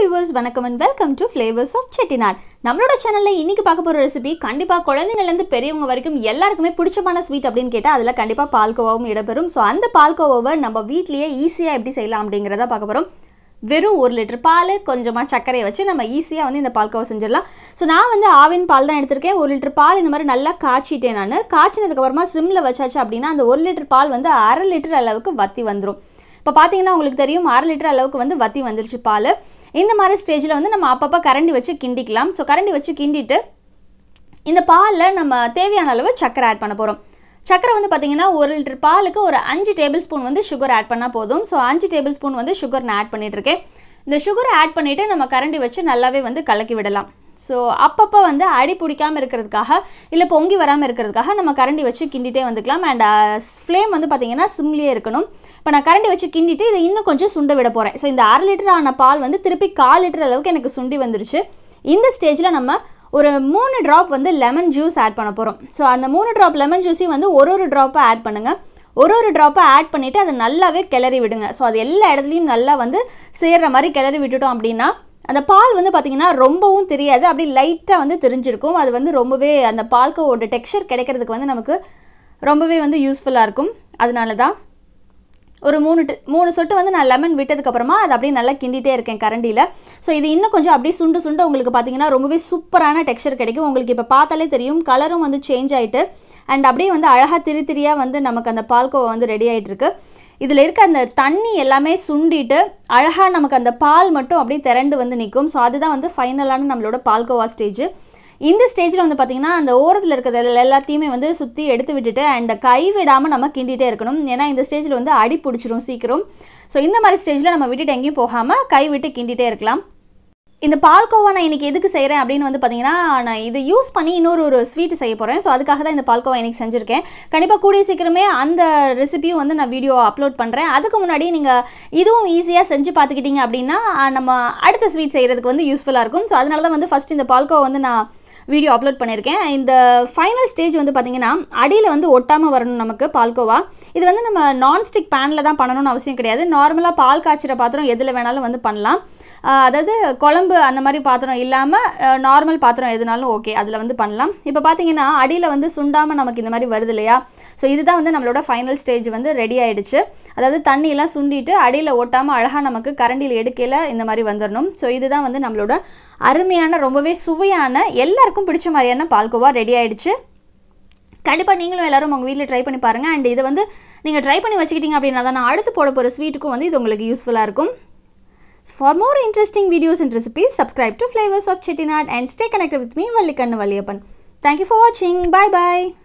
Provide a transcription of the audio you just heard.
Viewers வணக்கம் and welcome to flavours of Chettinad நம்மளோட சேனலில் இன்னைக்கு பார்க்க போகிற ரெசிபி கண்டிப்பாக குழந்தைங்கள்லேருந்து பெரியவங்க வரைக்கும் எல்லாருக்குமே பிடிச்சமான ஸ்வீட் அப்படின்னு கேட்டால் அதில் கண்டிப்பாக பால்கோவாவும் இடம்பெறும் ஸோ அந்த பால்கோவாவை நம்ம வீட்லேயே ஈஸியாக எப்படி செய்யலாம் அப்படிங்கிறத பார்க்க போகிறோம் வெறும் ஒரு லிட்டர் பால் கொஞ்சமாக சர்க்கரையை வச்சு நம்ம ஈஸியாக வந்து இந்த பால்கோவா செஞ்சிடலாம் ஸோ நான் வந்து ஆவின் பால் தான் எடுத்திருக்கேன் ஒரு லிட்டர் பால் இந்த மாதிரி நல்லா காய்ச்சிட்டேன் நான் காய்ச்சினதுக்கப்புறமா சிம்மில் வச்சாச்சு அப்படின்னா அந்த ஒரு லிட்டர் பால் வந்து அரை லிட்டர் அளவுக்கு வத்தி வந்துடும் இப்போ பார்த்தீங்கன்னா உங்களுக்கு தெரியும் அரை லிட்டர் அளவுக்கு வந்து வத்தி வந்துருச்சு பால் இந்த மாதிரி ஸ்டேஜில் வந்து நம்ம அப்பப்போ கரண்டி வச்சு கிண்டிக்கலாம் ஸோ கரண்டி வச்சு கிண்டிட்டு இந்த பாலில் நம்ம தேவையான அளவு சர்க்கரை ஆட் பண்ண போகிறோம் சர்க்கரை வந்து பார்த்திங்கன்னா ஒரு லிட்டர் பாலுக்கு ஒரு அஞ்சு டேபிள் ஸ்பூன் வந்து சுகர் ஆட் பண்ணால் போதும் ஸோ அஞ்சு டேபிள் ஸ்பூன் வந்து சுகர் நான் ஆட் பண்ணிகிட்ருக்கேன் இந்த சுகரை ஆட் பண்ணிவிட்டு நம்ம கரண்டி வச்சு நல்லாவே வந்து கலக்கி விடலாம் ஸோ அப்பப்போ வந்து அடி பிடிக்காமல் இருக்கிறதுக்காக இல்லை பொங்கி வராமல் இருக்கிறதுக்காக நம்ம கரண்டி வச்சு கிண்டிகிட்டே வந்துக்கலாம் அண்ட் ஃப்ளேம் வந்து பார்த்திங்கன்னா சிம்லேயே இருக்கணும் இப்போ நான் கரண்டி வச்சு கிண்டிட்டு இதை இன்னும் கொஞ்சம் சுண்ட விட போகிறேன் ஸோ இந்த அரை லிட்டர் ஆன பால் வந்து திருப்பி கால் லிட்டர் அளவுக்கு எனக்கு சுண்டி வந்துருச்சு இந்த ஸ்டேஜில் நம்ம ஒரு மூணு ட்ராப் வந்து லெமன் ஜூஸ் ஆட் பண்ண போகிறோம் ஸோ அந்த மூணு ட்ராப் லெமன் ஜூஸையும் வந்து ஒரு ஒரு ட்ராப்பை ஆட் பண்ணுங்கள் ஒரு ஒரு ட்ராப்பை ஆட் பண்ணிவிட்டு அதை நல்லாவே கிளறி விடுங்க ஸோ அது எல்லா இடத்துலையும் நல்லா வந்து சேர்கிற மாதிரி கிளறி விட்டுட்டோம் அப்படின்னா அந்த பால் வந்து பார்த்திங்கன்னா ரொம்பவும் தெரியாது அப்படி லைட்டாக வந்து தெரிஞ்சிருக்கும் அது வந்து ரொம்பவே அந்த பால்கோவோட டெக்ஸ்சர் கிடைக்கிறதுக்கு வந்து நமக்கு ரொம்பவே வந்து யூஸ்ஃபுல்லாக இருக்கும் அதனால தான் ஒரு மூணு டு- மூணு சொட்டு வந்து நான் லெமன் விட்டதுக்கப்புறமா அதை அப்படியே நல்லா கிண்டிகிட்டே இருக்கேன் கரண்டியில் ஸோ இது இன்னும் கொஞ்சம் அப்படியே சுண்டு சுண்டு உங்களுக்கு பார்த்தீங்கன்னா ரொம்பவே சூப்பரான டெக்ஸ்சர் கிடைக்கும் உங்களுக்கு இப்போ பார்த்தாலே தெரியும் கலரும் வந்து சேஞ்ச் ஆகிட்டு அண்ட் அப்படியே வந்து அழகாக திரி திரியாக வந்து நமக்கு அந்த பால்கோவா வந்து ரெடி ஆகிட்டு இருக்கு இதில் இருக்க அந்த தண்ணி எல்லாமே சுண்டிட்டு அழகாக நமக்கு அந்த பால் மட்டும் அப்படியே திரண்டு வந்து நிற்கும் ஸோ அதுதான் வந்து ஃபைனலான நம்மளோட பால்கோவா ஸ்டேஜ் இந்த ஸ்டேஜில் வந்து பார்த்திங்கன்னா அந்த ஓரத்தில் இருக்கிறது எல்லாத்தையுமே வந்து சுற்றி எடுத்து விட்டுட்டு அண்ட் கை விடாமல் நம்ம கிண்டிகிட்டே இருக்கணும் ஏன்னா இந்த ஸ்டேஜில் வந்து அடி பிடிச்சிரும் சீக்கிரம் ஸோ இந்த மாதிரி ஸ்டேஜில் நம்ம விட்டுட்டு எங்கேயும் போகாமல் கை விட்டு கிண்டிகிட்டே இருக்கலாம் இந்த பால்கோவா நான் இன்றைக்கி எதுக்கு செய்கிறேன் அப்படின்னு வந்து பார்த்தீங்கன்னா நான் இதை யூஸ் பண்ணி இன்னொரு ஒரு ஸ்வீட் செய்ய போகிறேன் ஸோ அதுக்காக தான் இந்த பால்கோவா இன்றைக்கி செஞ்சுருக்கேன் கண்டிப்பாக கூடிய சீக்கிரமே அந்த ரெசிபியும் வந்து நான் வீடியோ அப்லோட் பண்ணுறேன் அதுக்கு முன்னாடி நீங்கள் இதுவும் ஈஸியாக செஞ்சு பார்த்துக்கிட்டீங்க அப்படின்னா ஆஹ், நம்ம அடுத்த ஸ்வீட் செய்கிறதுக்கு வந்து யூஸ்ஃபுல்லாக இருக்கும் ஸோ அதனால தான் வந்து ஃபஸ்ட் இந்த பால்கோவா வந்து நான் வீடியோ அப்லோட் பண்ணியிருக்கேன் இந்த ஃபைனல் ஸ்டேஜ் வந்து பார்த்திங்கன்னா அடியில் வந்து ஒட்டாமல் வரணும் நமக்கு பால்கோவா இது வந்து நம்ம நான்ஸ்டிக் பேனில் தான் பண்ணணும்னு அவசியம் கிடையாது நார்மலாக பால் காய்ச்சிற பாத்திரம் எதில் வேணாலும் வந்து பண்ணலாம் ஆஹ் அதாவது குழம்பு அந்த மாதிரி பாத்திரம் இல்லாமல் நார்மல் பாத்திரம் எதுனாலும் ஓகே அதில் வந்து பண்ணலாம் இப்போ பார்த்தீங்கன்னா அடியில் வந்து சுண்டாமல் நமக்கு இந்த மாதிரி வருது இல்லையா ஸோ இதுதான் வந்து நம்மளோட ஃபைனல் ஸ்டேஜ் வந்து ரெடி ஆயிடுச்சு அதாவது தண்ணியெல்லாம் சுண்டிட்டு அடியில் ஒட்டாமல் அழகாக நமக்கு கரண்டியில் எடுக்கையில் இந்த மாதிரி வந்துடணும் ஸோ இதுதான் வந்து நம்மளோட அருமையான ரொம்பவே சுவையான எல்லாருக்கும் பிடிச்ச மாதிரியான பால்கோவா ரெடி ஆயிடுச்சு கண்டிப்பாக நீங்களும் எல்லாரும் உங்கள் வீட்டில் ட்ரை பண்ணி பாருங்கள் அண்ட் இதை வந்து நீங்கள் ட்ரை பண்ணி வச்சுக்கிட்டீங்க அப்படின்னா தான் நான் அடுத்து போட போகிற ஸ்வீட்டுக்கும் வந்து இது உங்களுக்கு யூஸ்ஃபுல்லாக இருக்கும் For more interesting videos and recipes, subscribe to Flavors of Chettinad and stay connected with me, Vallikannu Valiappan. Thank you for watching. Bye bye.